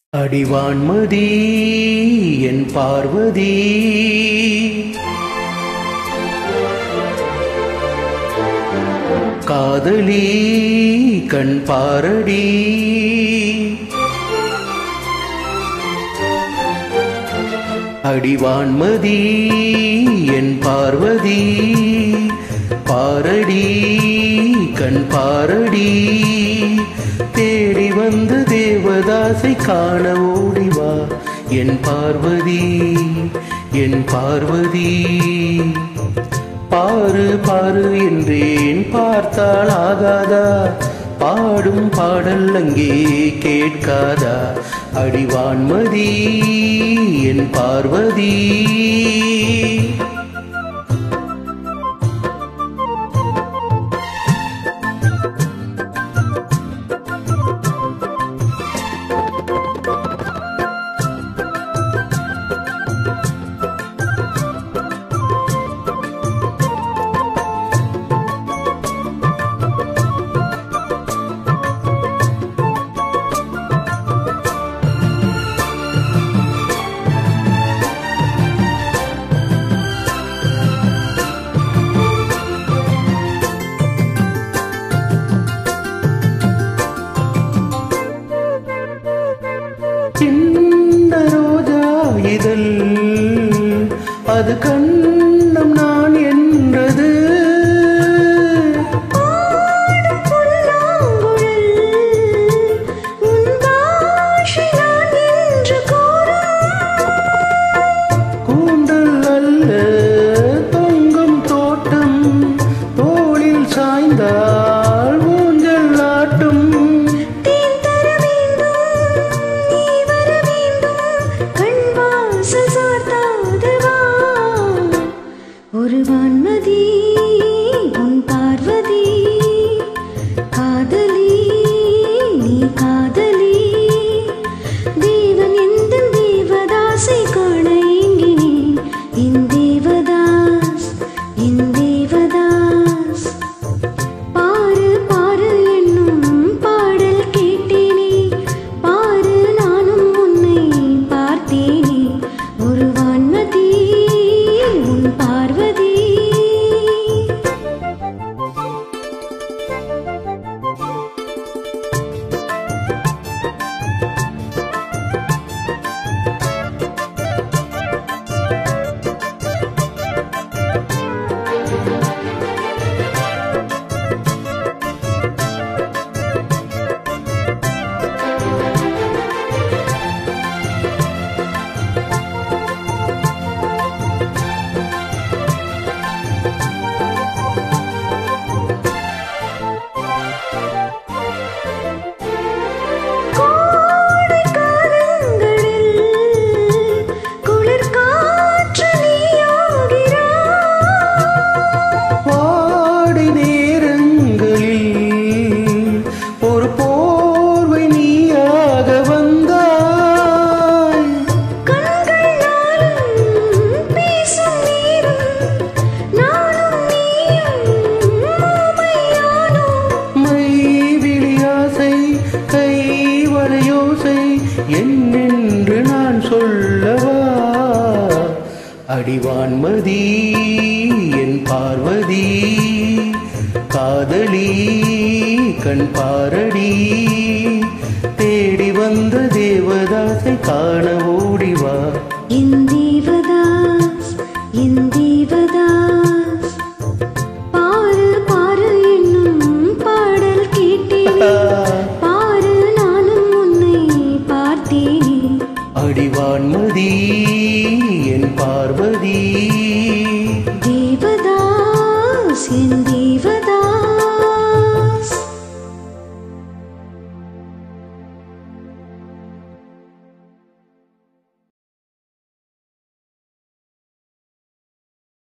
அடிவான்மதி என் பார்வதி காதலி கண் பாரடி அடிவான்மதி என் பார்வதி பாரடி கண் பாரடி தேடி வந்து தேவதாசை காண ஓடிவா என் பார்வதி என் பார்வதி பாரு பாரு என்றேன் பார்த்தால் ஆகாதா பாடும் பாடல் அங்கே கேட்காதா அடிவான்மதி என் பார்வதி சின்ன ரோஜா இதழ் அது கண்ணம் நான் என்றது கூந்தல் அல்ல தொங்கும் தோட்டம் தோளில் சாய்ந்தால் ஊஞ்சல் ஆட்டும் ஒரு வான்மதி உன் பார்வதி காதலி நீ காதலி தேவன் எந்த தேவதாசை காண எங்கினேன் என் தேவதாஸ் என் தேவதாஸ் பாரு பாரு என்னும் பாடல் கேட்டேனே பாரு நானும் உன்னை பார்த்தேனே ஒரு வான்மதி உன் பார்வதி கோடை காலங்களில் குளிர் காற்று நீயாகிறாய் வாடை நேரங்களில் ஒரு போர்வை நீயாக வந்தாய் கண்கள் நாளும் பேசும் நேரம் நானும் நீயும் ஊமையானோம் மைவிழியாசை கை வளையோசை என்னென்று நான் சொல்லவா அடிவான்மதி என் பார்வதி காதலி கண் பாரடி தேடி வந்த தேவதாசை காண ஓடிவா என் தேவதாஸ் என் தேவதாஸ் பாரு பாரு என்னும் பாடல் கேட்டேனே பாரு நானும் உன்னை பார்த்தேனே அடிவான்மதி என் பார்வதி